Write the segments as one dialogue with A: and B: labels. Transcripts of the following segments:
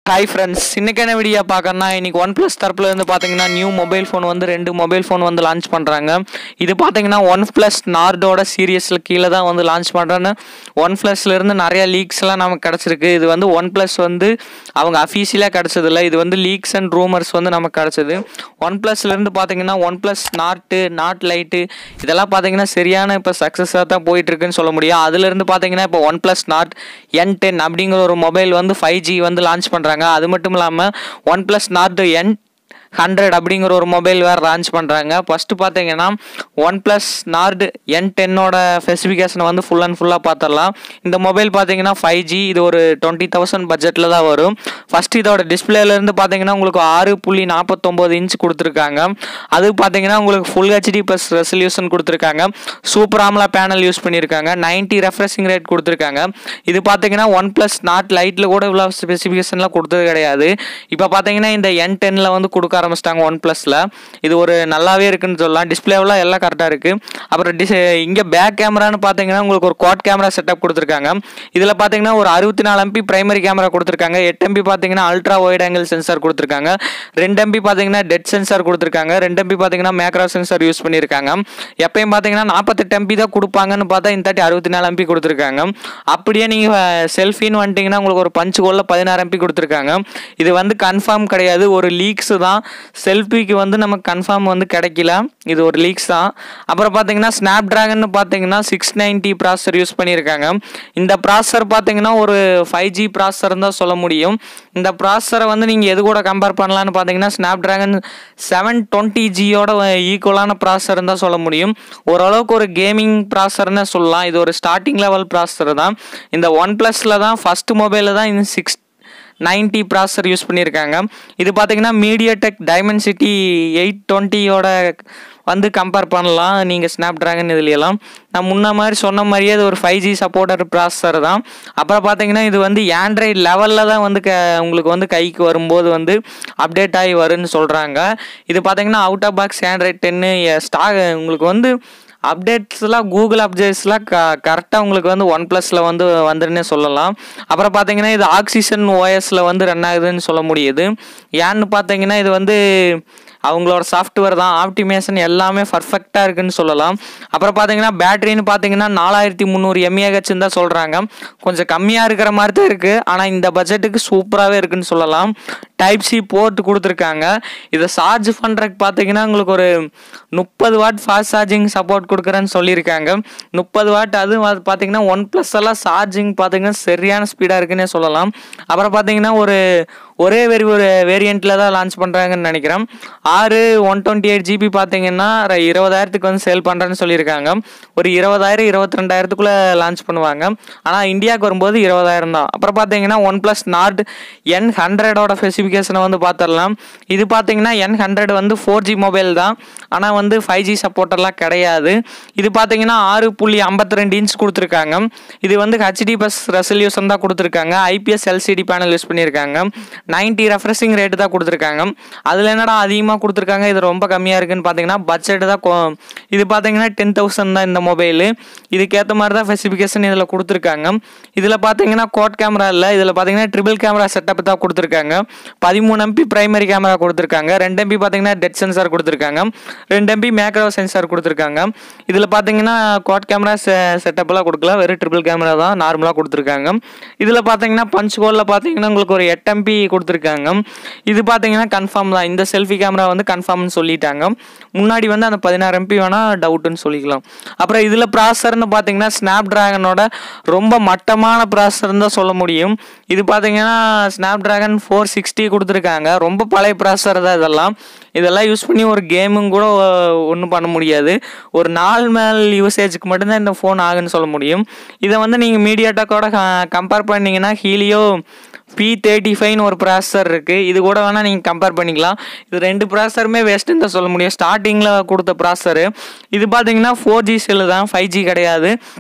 A: hi friends இன்னைக்கான video பார்க்கறனா இன்னைக்கு ஒன் ப்ளஸ் தரப்புல இருந்து பார்த்தீங்கன்னா நியூ மொபைல் ஃபோன் வந்து ரெண்டு மொபைல் ஃபோன் வந்து லான்ச் பண்ணுறாங்க இது பார்த்தீங்கன்னா ஒன் ப்ளஸ் நார்டோட சீரியஸில் கீழே தான் வந்து லான்ச் பண்ணுறேன்னு ஒன் இருந்து நிறைய லீக்ஸ்லாம் நமக்கு கிடச்சிருக்கு இது வந்து ஒன் ப்ளஸ் வந்து அவங்க அஃபீஷியலாக கிடச்சதில்ல இது வந்து லீக்ஸ் அண்ட் ரூமர்ஸ் வந்து நமக்கு கிடச்சது ஒன் இருந்து பார்த்தீங்கன்னா OnePlus Nord Nord lite இதெல்லாம் பார்த்தீங்கன்னா சரியான இப்போ சக்ஸஸாக தான் போயிட்டு இருக்குன்னு சொல்ல முடியும் அதுலேருந்து பார்த்தீங்கன்னா இப்போ OnePlus Nord N ten அப்படிங்கிற ஒரு மொபைல் வந்து ஃபைவ் ஜி வந்து லான்ச் பண்ணுறாங்க அது மட்டும் இல்லாமல் OnePlus Nord N hundred அப்படிங்கிற ஒரு மொபைல் வேறு லான்ச் பண்ணுறாங்க ஃபஸ்ட்டு பார்த்தீங்கன்னா ஒன் ப்ளஸ் நார்டு என் டென்னோட ஸ்பெசிஃபிகேஷனை வந்து ஃபுல் அண்ட் ஃபுல்லாக பார்த்துடலாம் இந்த மொபைல் பார்த்தீங்கன்னா ஃபைவ் ஜி இது ஒரு டுவெண்ட்டி தௌசண்ட் பட்ஜெட்டில் தான் வரும் ஃபஸ்ட்டு இதோட டிஸ்பிளேலேருந்து பார்த்தீங்கன்னா உங்களுக்கு ஆறு புள்ளி நாற்பத்தொம்போது இன்ச் கொடுத்துருக்காங்க அது பார்த்தீங்கன்னா உங்களுக்கு ஃபுல் ஹெச்டி ப்ளஸ் ரெசல்யூஷன் கொடுத்துருக்காங்க சூப்பர் ஆம்லா பேனல் யூஸ் பண்ணியிருக்காங்க 90 ரெஃப்ரெஷிங் ரேட் கொடுத்துருக்காங்க இது பார்த்தீங்கன்னா ஒன் ப்ளஸ் நாட் லைட்டில் கூட இவ்வளோ ஸ்பெசிஃபிகேஷன்லாம் கொடுத்தது கிடையாது இப்போ பார்த்தீங்கன்னா இந்த என் டென்னில் வந்து கொடுக்க ஆரம்பிச்சிட்டாங்க ஒன் ப்ளஸில் இது ஒரு நல்லாவே இருக்குன்னு சொல்லலாம் டிஸ்பிளேவெல்லாம் எல்லாம் கரெக்டாக இருக்குது அப்புறம் டிஸ் இங்கே பேக் கேமரான்னு பார்த்தீங்கன்னா உங்களுக்கு ஒரு குவாட் கேமரா செட்டப் கொடுத்துருக்காங்க இதில் பார்த்தீங்கன்னா ஒரு அறுபத்தி நாலு எம்பி பிரைமரி கேமரா கொடுத்துருக்காங்க எட்டு எம்பி பார்த்தீங்கன்னா அல்ட்ரா ஒயிட் ஆங்கிள் சென்சார் கொடுத்துருக்காங்க ரெண்டு எம்பி பார்த்தீங்கன்னா டெட் சென்சார் கொடுத்துருக்காங்க ரெண்டு எம்பி பார்த்தீங்கன்னா மேக்ரோ சென்சார் யூஸ் பண்ணியிருக்காங்க எப்பயும் பார்த்தீங்கன்னா நாற்பத்தெட்டு எம்பி தான் கொடுப்பாங்கன்னு பார்த்தா இந்த தாட்டி அறுபத்தி நாலு எம்பி கொடுத்துருக்காங்க அப்படியே நீங்கள் செல்ஃபின்னு வந்துட்டிங்கன்னா உங்களுக்கு ஒரு பஞ்சு கோலில் பதினாறு எம்பி கொடுத்துருக்காங்க இது வந்து கன்ஃபார்ம் கிடையாது ஒரு லீக்ஸ் தான் செல்ஃபிக்கு வந்து நமக்கு கன்ஃபார்ம் வந்து கிடைக்கல இது ஒரு லீக்ஸ் தான் அப்புறம் பார்த்தீங்கன்னா ஸ்னாப் ட்ராகன் பார்த்தீங்கன்னா சிக்ஸ் நைன்ட்டி ப்ராசர் யூஸ் பண்ணியிருக்காங்க இந்த ப்ராசர் பார்த்தீங்கன்னா ஒரு ஃபைவ் ஜி ப்ராசர் தான் சொல்ல முடியும் இந்த ப்ராசரை வந்து நீங்கள் எது கூட கம்பேர் பண்ணலான்னு பார்த்தீங்கன்னா ஸ்னாப் ட்ராகன் செவன் டுவெண்ட்டி ஜியோட ஈக்குவலான ப்ராசர் தான் சொல்ல முடியும் ஓரளவுக்கு ஒரு கேமிங் ப்ராசர்னு சொல்லலாம் இது ஒரு ஸ்டார்டிங் லெவல் ப்ராசர் தான் இந்த ஒன் ப்ளஸில் தான் ஃபஸ்ட் மொபைலில் தான் இந்த சிக்ஸ் நைன்ட்டி ப்ராசர் யூஸ் பண்ணியிருக்காங்க இது பார்த்தீங்கன்னா மீடியாடெக் டைமென்சிட்டி எயிட் டுவெண்ட்டியோட வந்து கம்பேர் பண்ணலாம் நீங்கள் ஸ்னாப் ட்ராகன் இதுலையெல்லாம் நான் முன்ன மாதிரி சொன்ன மாதிரியே இது ஒரு ஃபைவ் ஜி சப்போர்ட்டர் ப்ராசஸர் தான் அப்புறம் பார்த்தீங்கன்னா இது வந்து ஆண்ட்ராய்டு லெவலில் தான் வந்து க உங்களுக்கு வந்து கைக்கு வரும்போது வந்து அப்டேட் ஆகி வரும்னு சொல்கிறாங்க இது பார்த்தீங்கன்னா அவுட் ஆஃப் பாக்ஸ் ஆண்ட்ராய்டு டென்னு ஸ்டா உங்களுக்கு வந்து அப்டேட்ஸ்லாம் கூகுள் அப்டேட்ஸ்லாம் க கரெக்டாக உங்களுக்கு வந்து ஒன் ப்ளஸில் வந்து வந்துருன்னே சொல்லலாம் அப்புறம் பார்த்தீங்கன்னா இது ஆக்சிஜன் ஓஎஸில் வந்து ரன் ஆகுதுன்னு சொல்ல முடியுது ஏன்னு பார்த்தீங்கன்னா இது வந்து அவங்களோட சாஃப்ட்வேர் தான் ஆப்டிமேஷன் எல்லாமே பர்ஃபெக்டாக இருக்குன்னு சொல்லலாம் அப்புறம் பார்த்தீங்கன்னா பேட்டரின்னு பார்த்தீங்கன்னா நாலாயிரத்தி முந்நூறு எம்ஏஹெச்னு தான் சொல்கிறாங்க கொஞ்சம் கம்மியாக இருக்கிற மாதிரி தான் இருக்குது ஆனால் இந்த பட்ஜெட்டுக்கு சூப்பராகவே இருக்குன்னு சொல்லலாம் டைப் சி போர்ட் கொடுத்துருக்காங்க இதை சார்ஜ் பண்ணுறதுக்கு பார்த்தீங்கன்னா உங்களுக்கு ஒரு முப்பது வாட் ஃபாஸ்ட் சார்ஜிங் சப்போர்ட் கொடுக்குறேன்னு சொல்லியிருக்காங்க முப்பது வாட் அதுவும் அது பார்த்தீங்கன்னா ஒன் ப்ளஸ் எல்லாம் சார்ஜிங் பார்த்தீங்கன்னா சரியான ஸ்பீடாக இருக்குன்னே சொல்லலாம் அப்புறம் பார்த்தீங்கன்னா ஒரு ஒரே வெரி ஒரு வேரியண்ட்டில் தான் லான்ச் பண்ணுறாங்கன்னு நினைக்கிறேன் ஆறு ஒன் டுவெண்ட்டி எயிட் ஜிபி பார்த்தீங்கன்னா ர- இருபதாயிரத்துக்கு வந்து சேல் பண்ணுறேன்னு சொல்லியிருக்காங்க ஒரு இருபதாயிரம் இருபத்தி ரெண்டாயிரத்துக்குள்ளே லான்ச் பண்ணுவாங்க ஆனால் இந்தியாவுக்கு வரும்போது இருபதாயிரம் தான் அப்புறம் பார்த்தீங்கன்னா ஒன் ப்ளஸ் நாட் என் ஹண்ட்ரடோட ஸ்பெசிஃபிகேஷனை வந்து பார்த்துடலாம் இது பார்த்தீங்கன்னா என் ஹண்ட்ரட் வந்து ஃபோர் ஜி மொபைல் தான் ஆனால் வந்து ஃபைவ் ஜி சப்போர்ட்டெல்லாம் கிடையாது இது பார்த்தீங்கன்னா ஆறு புள்ளி ஐம்பத்தி ரெண்டு இன்ச் கொடுத்துருக்காங்க இது வந்து ஹெச்டி ப்ளஸ் ரெசல்யூஷன் தான் கொடுத்துருக்காங்க ஐபிஎஸ் எல்சிடி பேனல் யூஸ் பண்ணியிருக்காங்க 90 ரெஃப்ரெஷிங் ரேட்டு தான் கொடுத்துருக்காங்க அதில் என்னடா அதிகமாக கொடுத்துருக்காங்க இது ரொம்ப கம்மியாக இருக்குன்னு பார்த்தீங்கன்னா பட்ஜெட் தான் கொ- இது பார்த்தீங்கன்னா டென் தௌசண்ட் தான் இந்த மொபைலு இதுக்கேற்ற மாதிரி தான் ஸ்பெசிஃபிகேஷன் இதில் கொடுத்துருக்காங்க இதில் பார்த்தீங்கன்னா கோட் கேமரா இல்லை இதில் பார்த்தீங்கன்னா ட்ரிபிள் கேமரா செட்டப் தான் கொடுத்துருக்காங்க பதிமூணு எம்பி பிரைமரி கேமரா கொடுத்துருக்காங்க ரெண்டு எம்பி பார்த்தீங்கன்னா டெட் சென்சார் கொடுத்துருக்காங்க ரெண்டு எம்பி மேக்ரோ சென்சார் கொடுத்துருக்காங்க இதில் பார்த்தீங்கன்னா கோட் கேமரா செட்டப்லாம் கொடுக்கல வெறும் ட்ரிபிள் கேமரா தான் நார்மலாக கொடுத்துருக்காங்க இதில் பார்த்தீங்கன்னா பஞ்ச் கோலில் பார்த்தீங்கன்னா உங்களுக்கு ஒரு எட்டு எம்பி கொடுத்துருக்காங்க இது பார்த்தீங்கன்னா கன்ஃபார்ம் தான் இந்த செல்ஃபி கேமரா வந்து கன்ஃபார்ம்னு சொல்லிட்டாங்க முன்னாடி வந்து அந்த பதினாறு எம்பி வேணால் டவுட்டுன்னு சொல்லிக்கலாம் அப்புறம் இதில் ப்ராசர்னு பார்த்தீங்கன்னா ஸ்னாப் ட்ராகனோட ரொம்ப மட்டமான ப்ராசர்னு தான் சொல்ல முடியும் இது பார்த்தீங்கன்னா ஸ்னாப் ட்ராகன் ஃபோர் சிக்ஸ்டி கொடுத்துருக்காங்க ரொம்ப பழைய ப்ராசர் தான் இதெல்லாம் இதெல்லாம் யூஸ் பண்ணி ஒரு கேமும் கூட ஒன்றும் பண்ண முடியாது ஒரு நாள் மேல் யூசேஜுக்கு மட்டும்தான் இந்த ஃபோன் ஆகுன்னு சொல்ல முடியும் இதை வந்து நீங்கள் மீடியாட்டக்கோட கம்பேர் பண்ணீங்கன்னா ஹீலியோ பி தேர்ட்டி ஃபைவ்னு ஒரு ப்ராசஸர் இருக்குது இது கூட வேணால் நீங்கள் கம்பேர் பண்ணிக்கலாம் இது ரெண்டு ப்ராசஸருமே வேஸ்ட்டுன்னு தான் சொல்ல முடியும் ஸ்டார்டிங்கில் கொடுத்த ப்ராசஸரு இது பார்த்தீங்கன்னா ஃபோர் ஜி செல்லு தான் ஃபைவ் ஜி கிடையாது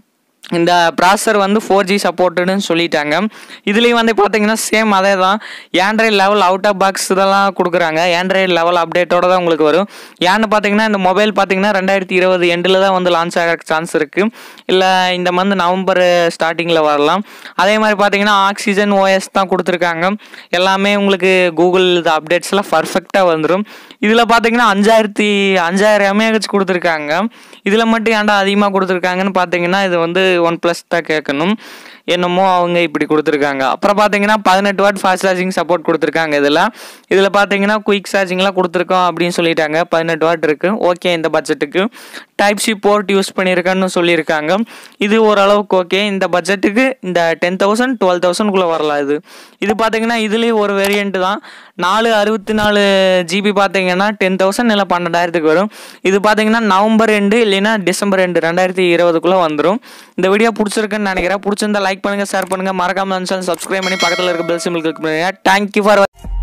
A: இந்த ப்ராசர் வந்து ஃபோர் ஜி சப்போர்ட்டுன்னு சொல்லிட்டாங்க இதுலேயும் வந்து பார்த்தீங்கன்னா சேம் அதே தான் Android level out of box இதெல்லாம் கொடுக்குறாங்க ஆண்ட்ராய்டு லெவல் அப்டேட்டோட தான் உங்களுக்கு வரும் ஏன்னு பார்த்தீங்கன்னா இந்த மொபைல் பார்த்தீங்கன்னா ரெண்டாயிரத்தி இருபது எண்டில் தான் வந்து லான்ச் ஆக சான்ஸ் இருக்குது இல்லை இந்த மந்த் நவம்பர் ஸ்டார்டிங்கில் வரலாம் அதே மாதிரி பார்த்தீங்கன்னா ஆக்சிஜன் ஓஎஸ் தான் கொடுத்துருக்காங்க எல்லாமே உங்களுக்கு கூகுள் இது அப்டேட்ஸ்லாம் பர்ஃபெக்டாக வந்துடும் இதில் பார்த்தீங்கன்னா அஞ்சாயிரத்தி அஞ்சாயிரம் எம்ஏஹெச் கொடுத்துருக்காங்க இதில் மட்டும் ஏன்டா அதிகமாக கொடுத்துருக்காங்கன்னு பார்த்தீங்கன்னா இது வந்து ஒன் ப்ளஸ் தான் கேட்கணும் என்னமோ அவங்க இப்படி கொடுத்துருக்காங்க அப்புறம் பார்த்தீங்கன்னா பதினெட்டு வாட் ஃபாஸ்ட் சார்ஜிங் சப்போர்ட் கொடுத்துருக்காங்க இதில் இதில் பார்த்தீங்கன்னா குயிக் சார்ஜிங்லாம் கொடுத்துருக்கோம் அப்படின்னு சொல்லிட்டாங்க பதினெட்டு வாட் இருக்குது ஓகே இந்த பட்ஜெட்டுக்கு டைப் சி போர்ட் யூஸ் பண்ணியிருக்கேன்னு சொல்லியிருக்காங்க இது ஓரளவுக்கு ஓகே இந்த பட்ஜெட்டுக்கு இந்த டென் தௌசண்ட் டுவெல் தௌசண்ட்குள்ளே வரலாம் இது இது பார்த்தீங்கன்னா இதுலேயும் ஒரு வேரியண்ட் தான் நாலு அறுபத்தி நாலு ஜிபி பார்த்தீங்கன்னா டென் தௌசண்ட் இல்லை பன்னெண்டாயிரத்துக்கு வரும் இது பார்த்தீங்கன்னா நவம்பர் ரெண்டு இல்லைன்னா டிசம்பர் ரெண்டு ரெண்டாயிரத்தி இருபதுக்குள்ளே வந்துடும் இந்த வீடியோ பிடிச்சிருக்குன்னு நினைக்கிறேன் பிடிச்சிருந்தா லைக் பண்ணுங்கள் ஷேர் பண்ணுங்கள் மறக்காமல் சப்ஸ்கிரைப் பண்ணி பக்கத்தில் இருக்க பெல் சிம்பிள் கிளிக் பண்ணுங்கள் தேங்க்யூ ஃபார்